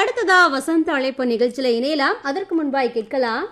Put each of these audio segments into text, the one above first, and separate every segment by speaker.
Speaker 1: அடுத்ததா வசந்த அழைப்பு நிகழ்ச்சியில இணையலாம் அதற்கு முன்பாய் கேட்கலாம்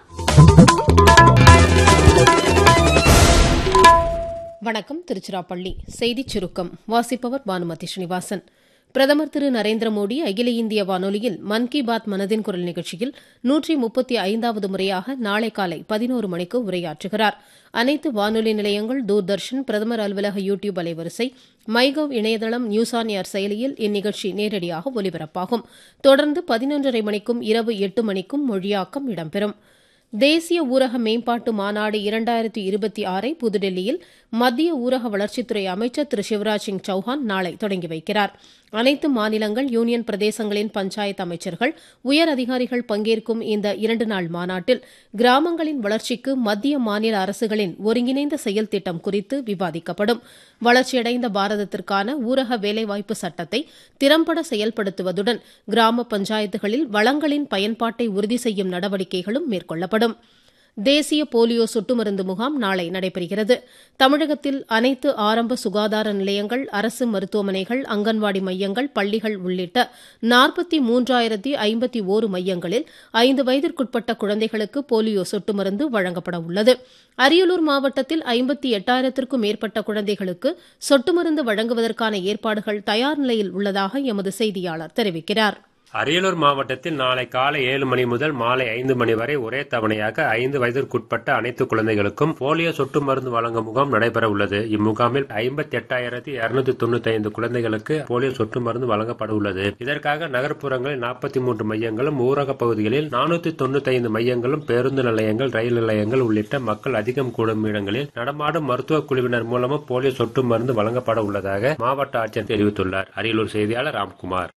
Speaker 2: வணக்கம் திருச்சிராப்பள்ளி செய்திச் சுருக்கம் வாசிப்பவர் பானுமதி ஸ்ரீனிவாசன் பிரதமர் திரு நரேந்திர மோடி அகில இந்திய வானொலியில் மன் கி பாத் மனதின் குரல் நிகழ்ச்சியில் நூற்றி முப்பத்தி ஐந்தாவது முறையாக நாளை காலை பதினோரு மணிக்கு உரையாற்றுகிறார் அனைத்து வானொலி நிலையங்கள் தூர்தர்ஷன் பிரதமர் அலுவலக யூ டியூப் அலைவரிசை மைகவ் இணையதளம் நியூஸ் ஆன் ஏர் செயலியில் இந்நிகழ்ச்சி நேரடியாக ஒலிபரப்பாகும் தொடர்ந்து பதினொன்றரை மணிக்கும் இரவு எட்டு மணிக்கும் மொழியாக்கம் இடம்பெறும் தேசிய ஊரக மேம்பாட்டு மாநாடு இரண்டாயிரத்தி இருபத்தி ஆறை புதுடெல்லியில் மத்திய ஊரக வளர்ச்சித்துறை அமைச்சர் திரு சிவராஜ் சிங் சௌஹான் நாளை தொடங்கி வைக்கிறார் அனைத்து மாநிலங்கள் யூனியன் பிரதேசங்களின் பஞ்சாயத்து அமைச்சர்கள் உயர் அதிகாரிகள் பங்கேற்கும் இந்த இரண்டு நாள் மாநாட்டில் கிராமங்களின் வளர்ச்சிக்கு மத்திய மாநில அரசுகளின் ஒருங்கிணைந்த செயல் திட்டம் குறித்து விவாதிக்கப்படும் வளர்ச்சியடைந்த பாரதத்திற்கான ஊரக வேலைவாய்ப்பு சட்டத்தை திறம்பட செயல்படுத்துவதுடன் கிராம பஞ்சாயத்துகளில் வளங்களின் பயன்பாட்டை உறுதி செய்யும் நடவடிக்கைகளும் மேற்கொள்ளப்படும் தேசிய போலியோ சொட்டு மருந்து முகாம் நாளை நடைபெறுகிறது தமிழகத்தில் அனைத்து ஆரம்ப சுகாதார நிலையங்கள் அரசு மருத்துவமனைகள் அங்கன்வாடி மையங்கள் பள்ளிகள் உள்ளிட்ட நாற்பத்தி மூன்றாயிரத்தி ஐம்பத்தி ஓரு மையங்களில் ஐந்து வயதிற்குட்பட்ட குழந்தைகளுக்கு போலியோ சொட்டு மருந்து வழங்கப்பட உள்ளது அரியலூர் மாவட்டத்தில் ஐம்பத்தி எட்டாயிரத்திற்கும் மேற்பட்ட குழந்தைகளுக்கு சொட்டு மருந்து வழங்குவதற்கான ஏற்பாடுகள் தயார் நிலையில் உள்ளதாக எமது செய்தியாளர் தெரிவிக்கிறார்
Speaker 3: அரியலூர் மாவட்டத்தில் நாளை காலை ஏழு மணி முதல் மாலை ஐந்து மணி வரை ஒரே தவணையாக ஐந்து வயதிற்குட்பட்ட அனைத்து குழந்தைகளுக்கும் போலியோ சொட்டு மருந்து வழங்கும் முகாம் நடைபெற உள்ளது இம்முகாமில் ஐம்பத்தி எட்டாயிரத்தி இருநூத்தி தொண்ணூத்தி ஐந்து குழந்தைகளுக்கு போலியோ சொட்டு மருந்து வழங்கப்பட உள்ளது இதற்காக நகர்ப்புறங்களில் நாற்பத்தி மூன்று மையங்களும் ஊரக பகுதிகளில் நானூத்தி தொண்ணூத்தி ஐந்து மையங்களும் பேருந்து நிலையங்கள் ரயில் நிலையங்கள் உள்ளிட்ட மக்கள் அதிகம் கூடும் இடங்களில் நடமாடும் மருத்துவ குழுவினர் மூலமும் போலியோ சொட்டு மருந்து வழங்கப்பட உள்ளதாக மாவட்ட ஆட்சியர் தெரிவித்துள்ளார் அரியலூர் செய்தியாளர் ராம்குமார்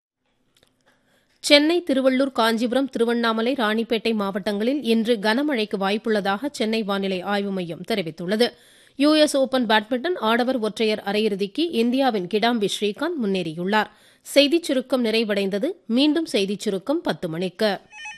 Speaker 2: சென்னை திருவள்ளூர் காஞ்சிபுரம் திருவண்ணாமலை ராணிப்பேட்டை மாவட்டங்களில் இன்று கனமழைக்கு வாய்ப்புள்ளதாக சென்னை வானிலை ஆய்வு மையம் தெரிவித்துள்ளது யுஎஸ் ஓபன் பேட்மிண்டன் ஆடவர் ஒற்றையர் அரையிறுதிக்கு இந்தியாவின் கிடாம்பி ஸ்ரீகாந்த் முன்னேறியுள்ளார் செய்திச் சுருக்கம் நிறைவடைந்தது மீண்டும் செய்திச் சுருக்கம் பத்து மணிக்கு